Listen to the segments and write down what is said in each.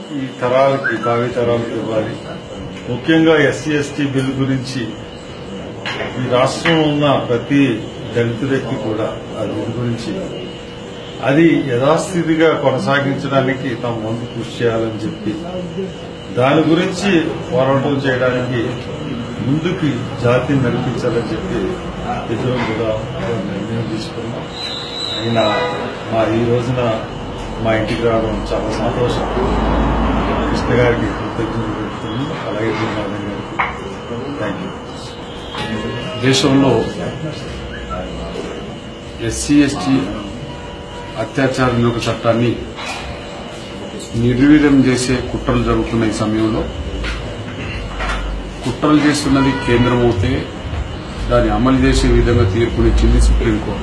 ఈ తరాలకి భావి తరాలకు ఇవ్వాలి ముఖ్యంగా ఎస్సీ ఎస్టీ బిల్ గురించి ఈ రాష్ట్రంలో ఉన్న ప్రతి దళిత వ్యక్తి కూడా ఆ బిల్ గురించి అది యథాస్థితిగా కొనసాగించడానికి తమ వంతు కృషి చేయాలని చెప్పి దాని గురించి పోరాటం చేయడానికి ముందుకి జాతిని నడిపించాలని చెప్పి ఇద్దరం కూడా ఒక నిర్ణయం తీసుకున్నాం ఆయన మా ఈ రోజున మా ఇంటికి రావడం చాలా సంతోషం కృష్ణ గారికి కృతజ్ఞతలు పెడుతున్నాను అలాగే గురునాథన్ గారికి థ్యాంక్ యూ దేశంలో ఎస్సీ ఎస్టీ అత్యాచార నిరోధక చట్టాన్ని నిర్వీర్యం చేసే కుట్రలు జరుగుతున్న ఈ సమయంలో కుట్రలు చేస్తున్నది కేంద్రం అవుతే దాన్ని అమలు చేసే విధంగా తీర్పునిచ్చింది సుప్రీంకోర్టు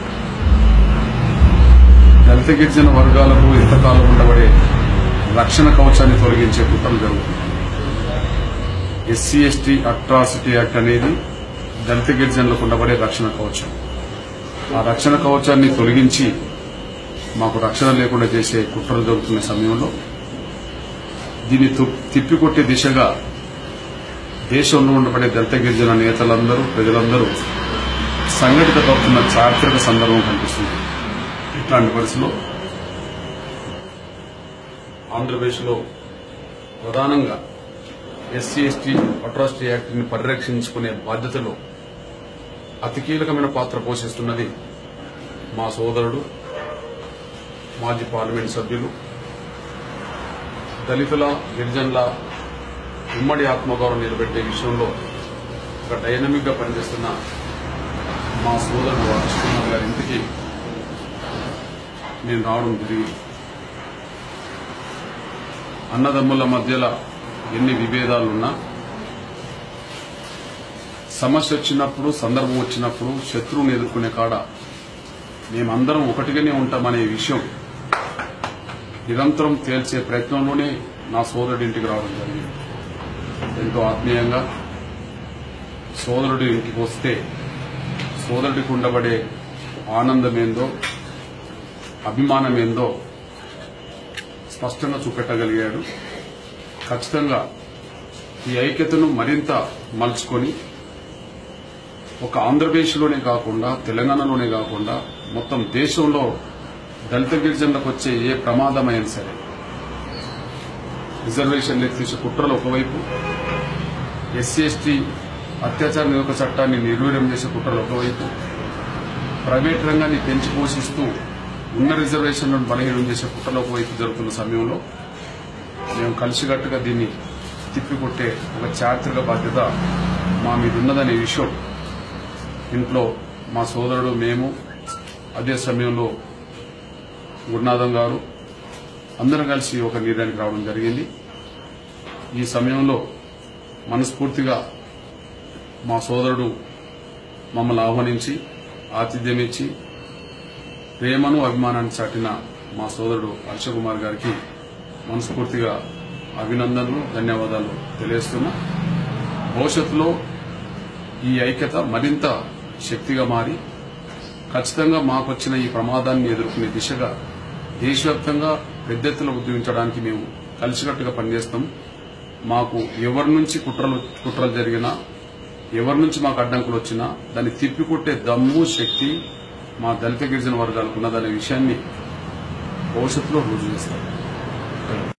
దళిత గిరిజన వర్గాలకు ఎంతకాలం ఉండబడే రక్షణ కవచాన్ని తొలగించే కుట్రలు జరుగుతుంది ఎస్సీ ఎస్టీ అట్రాసిటీ యాక్ట్ అనేది దళిత గిరిజనులకు ఉండబడే రక్షణ కవచం ఆ రక్షణ కవచాన్ని తొలగించి మాకు రక్షణ లేకుండా చేసే కుట్రలు జరుగుతున్న సమయంలో దీన్ని තු- తిప్పికొట్టే దిశగా దేశంలో ఉండబడే దళిత గిరిజన నేతలందరూ ప్రజలందరూ సంఘటిత అవుతున్న చారిత్రక సందర్భం కనిపిస్తుంది ఇట్లాంటి పరిస్థితిలో ఆంధ్రప్రదేశ్లో ప్రధానంగా ఎస్సీ ఎస్టీ అట్రాసిటీ యాక్ట్ ని పరిరక్షించుకునే బాధ్యతలో అతి కీలకమైన పాత్ర పోషిస్తున్నది మా సోదరుడు మాజీ పార్లమెంట్ సభ్యులు దళితుల గిరిజనుల ఉమ్మడి ఆత్మగౌరవం నిలబెట్టే విషయంలో ఒక డైనమిక్ గా పనిచేస్తున్న మా సోదరుడు హరీష్ కుమార్ గారి ఇంటికి నేను రావడం జరిగింది అన్నదమ్ముల మధ్యలో ఎన్ని విభేదాలున్నా సమస్య వచ్చినప్పుడు సందర్భం వచ్చినప్పుడు శత్రువుని ఎదుర్కొనే కాడ మేమందరం ఒకటిగానే ఉంటామనే విషయం నిరంతరం తేల్చే ప్రయత్నంలోనే నా సోదరుడి ఇంటికి రావడం జరిగింది ఎంతో ఆత్మీయంగా సోదరుడి ఇంటికి వస్తే సోదరుడికి ఉండబడే ఆనందమేందో అభిమానమేందో స్పష్టంగా చూపెట్టగలిగాడు ఖచ్చితంగా ఈ ఐక్యతను మరింత మలుచుకొని ఒక ఆంధ్రప్రదేశ్లోనే కాకుండా తెలంగాణలోనే కాకుండా మొత్తం దేశంలో దళిత గిరిజనులకు వచ్చే ఏ ప్రమాదమైనా సరే రిజర్వేషన్ ఎత్తిసే కుట్రలు ఒకవైపు ఎస్సీ ఎస్టీ అత్యాచార నిరోధక చట్టాన్ని నిర్వీర్యం చేసే కుట్రలు ఒకవైపు ప్రైవేట్ రంగాన్ని పెంచి పోషిస్తూ ఉన్న రిజర్వేషన్లను బలహీనం చేసే కుట్రలు ఒకవైపు జరుగుతున్న సమయంలో మేము కలిసికట్టుగా దీన్ని తిప్పికొట్టే ఒక చారిత్రక బాధ్యత మా మీద ఉన్నదనే విషయం ఇంట్లో మా సోదరుడు మేము అదే సమయంలో గురునాథం గారు అందరం కలిసి ఒక నిర్ణయానికి రావడం జరిగింది ఈ సమయంలో మనస్ఫూర్తిగా మా సోదరుడు మమ్మల్ని ఆహ్వానించి ఆతిథ్యం ఇచ్చి ప్రేమను అభిమానాన్ని చాటిన మా సోదరుడు హర్ష కుమార్ గారికి మనస్ఫూర్తిగా అభినందనలు ధన్యవాదాలు తెలియజేస్తున్నా భవిష్యత్తులో ఈ ఐక్యత మరింత శక్తిగా మారి ఖచ్చితంగా మాకొచ్చిన ఈ ప్రమాదాన్ని ఎదుర్కొనే దిశగా దేశవ్యాప్తంగా పెద్ద ఎత్తున ఉద్యమించడానికి మేము కలిసికట్టుగా పనిచేస్తాం మాకు ఎవరి నుంచి కుట్రలు కుట్రలు జరిగినా ఎవరి నుంచి మాకు అడ్డంకులు వచ్చినా దాన్ని తిప్పికొట్టే దమ్ము శక్తి మా దళిత గిరిజన వర్గాలకు ఉన్నదనే విషయాన్ని భవిష్యత్తులో రుజువు చేస్తాం